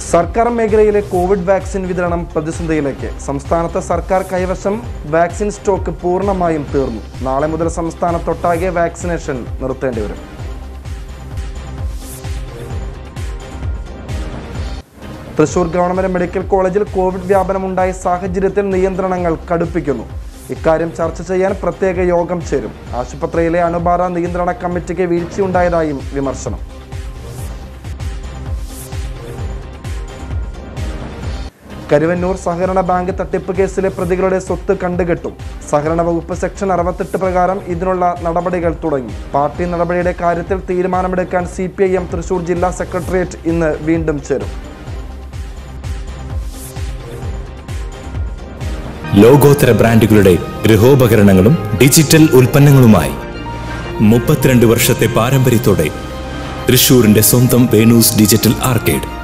സർക്കാർ മേഖലയിലെ Covid vaccine വിതരണം പ്രതിസന്ധിയിലേക്ക് സംസ്ഥാനത്ത് സർക്കാർ കൈവശം വാക്സിൻ സ്റ്റോക്ക് പൂർണ്ണമായും തീർന്നു നാളെ മുതൽ സംസ്ഥാനത്തൊട്ടാകെ വാക്സിനേഷൻ നിർത്തേണ്ടി വരും തൃശൂർ ഗവൺമെന്റ് മെഡിക്കൽ കോളേജിൽ കോവിഡ് വ്യാപനമുണ്ടായ സാഹചര്യത്തിൽ നിയന്ത്രണങ്ങൾ കടുപ്പിക്കുന്നു ഇക്കാര്യം ചർച്ച ചെയ്യാൻ പ്രത്യേക യോഗം ചേരും ആശുപത്രിയിലെ അണുബാധ നിയന്ത്രണ കമ്മിറ്റിക്ക് വീഴ്ചയുണ്ടായതായും വിമർശനം കരുവന്നൂർ സഹകരണ ബാങ്ക് തട്ടിപ്പ് കേസിലെ പ്രതികളുടെ സ്വത്ത് കണ്ടുകെട്ടും സഹകരണ വകുപ്പ് സെക്ഷൻ അറുപത്തെട്ട് പ്രകാരം ഇതിനുള്ള നടപടികൾ തുടങ്ങി പാർട്ടി നടപടിയുടെ കാര്യത്തിൽ തീരുമാനമെടുക്കാൻ C P I M Thrissur ജില്ലാ സെക്രട്ടേറിയറ്റ് ഇന്ന് വീണ്ടും ചേരും ലോകോത്തര ബ്രാൻഡുകളുടെ ഗൃഹോപകരണങ്ങളും ഡിജിറ്റൽ ഉൽപ്പന്നങ്ങളുമായി മുപ്പത്തിരണ്ട് വർഷത്തെ പാരമ്പര്യത്തോടെ തൃശൂരിന്റെ സ്വന്തം വേണൂസ് ഡിജിറ്റൽ ആർക്കേഡ്